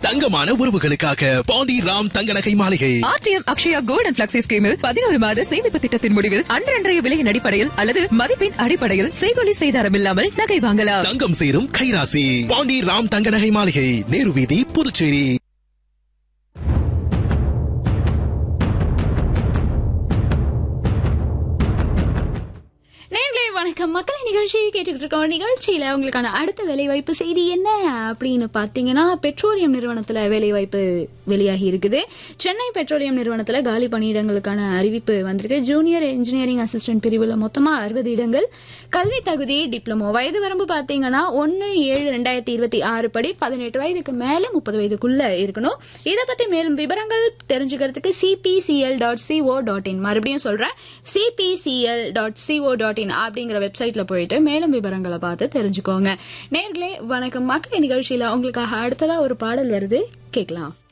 தங்கமான உறவுகளுக்காக பாண்டி ராம் தங்க நகை மாளிகை RTM Akshaya gold and flexi ஸ்கீமில் பதினோரு மாத சேமிப்பு திட்டத்தின் முடிவில் அன்றன்றைய விலையின் அடிப்படையில் அல்லது மதிப்பின் அடிப்படையில் செய்கொலி செய்தாரம் இல்லாமல் நகை வாங்கலாம் தங்கம் சேரும் கைராசி பாண்டி ராம் தங்க நகை மாளிகை நேரு வீதி புதுச்சேரி நேர்களே வணக்கம் மக்களை நிகழ்ச்சியை கேட்டுக்கிட்டு இருக்கோம் நிகழ்ச்சியில உங்களுக்கான அடுத்த வேலைவாய்ப்பு செய்தி என்ன அப்படின்னு பாத்தீங்கன்னா பெட்ரோலியம் நிறுவனத்துல வேலைவாய்ப்பு வெளியாகி இருக்குது சென்னை பெட்ரோலியம் நிறுவனத்துல காலி பணியிடங்களுக்கான அறிவிப்பு வந்திருக்கு ஜூனியர் இன்ஜினியரிங் அசிஸ்டன்ட் பிரிவுல மொத்தமா அறுபது இடங்கள் கல்வி தகுதி டிப்ளமோ வயது வரம்பு பாத்தீங்கன்னா ஒன்னு ஏழு ரெண்டாயிரத்தி இருபத்தி ஆறு படி பதினெட்டு வயதுக்கு மேல முப்பது வயதுக்குள்ள இருக்கணும் இதை பத்தி மேலும் விவரங்கள் தெரிஞ்சுக்கிறதுக்கு CPCL dot C O dot மறுபடியும் சொல்றேன் CPCL dot C O dot அப்படிங்கிற வெப்சைட்ல போயிட்டு மேலும் விவரங்களை பார்த்து தெரிஞ்சுக்கோங்க நேர்களே வணக்கம் மக்கள் நிகழ்ச்சியில உங்களுக்காக அடுத்ததா ஒரு பாடல் வருது கேட்கலாம்